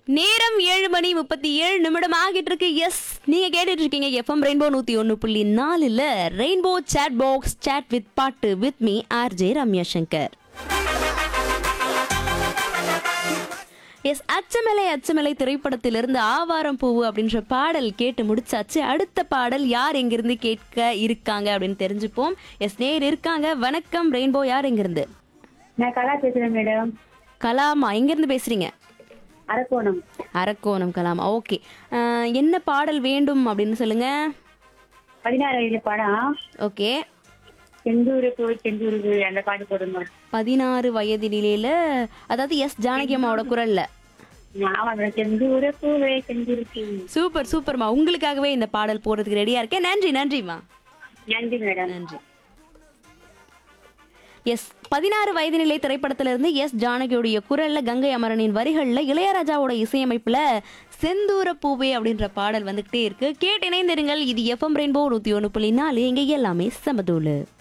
நேரம் ஏழு மணி முப்பத்தி ஏழு நிமிடம் ஆகிட்டு இருக்கு எஸ் நீங்க கேட்டுட்டு இருக்கீங்க எஃப்எம் ரெயின்போ நூத்தி ஒன்னு புள்ளி நாலுல rainbow chat box chat with பாட்டு with me R J Ramya Shankar எஸ் அச்சமலை அச்சமலை திரைப்படத்திலிருந்து ஆவாரம் பூவு அப்படின்ற பாடல் கேட்டு முடிச்சாச்சு அடுத்த பாடல் யார் எங்கிருந்து கேட்க இருக்காங்க அப்படின்னு தெரிஞ்சுப்போம் எஸ் நேர் இருக்காங்க வணக்கம் ரெயின்போ யார் எங்கிருந்து நான் கலா பேசுறேன் மேடம் கலாமா எங்கிருந்து பேசுறீங்க அரக்கோணம் அரக்கோணம் கலாமா ஓகே என்ன பாடல் வேண்டும் அப்படின்னு சொல்லுங்க பதினாறு வயது படம் ஓகே செந்தூருக்கு செந்தூருக்கு அந்த பாட்டு போடுங்க பதினாறு வயது நிலையில அதாவது எஸ் ஜானகி அம்மாவோட குரல்ல ஆமா மேடம் செந்தூர பூவே செந்தூருக்கு சூப்பர் சூப்பர்மா உங்களுக்காகவே இந்த பாடல் போடுறதுக்கு ரெடியா இருக்கேன் நன்றி நன்றிம்மா நன்றி மேடம் நன்றி எஸ் பதினாறு வயது நிலை திரைப்படத்திலிருந்து எஸ் ஜானகியுடைய குரல்ல கங்கை அமரனின் வரிகள்ல இளையராஜாவோட இசையமைப்புல செந்தூர பூவே அப்படின்ற பாடல் வந்துகிட்டே இருக்கு கேட்டு இணைந்திருங்கள் இது எஃப்எம் ரெயின்போ நூத்தி ஒன்று புள்ளி நாலு இங்க எல்லாமே சமதூளு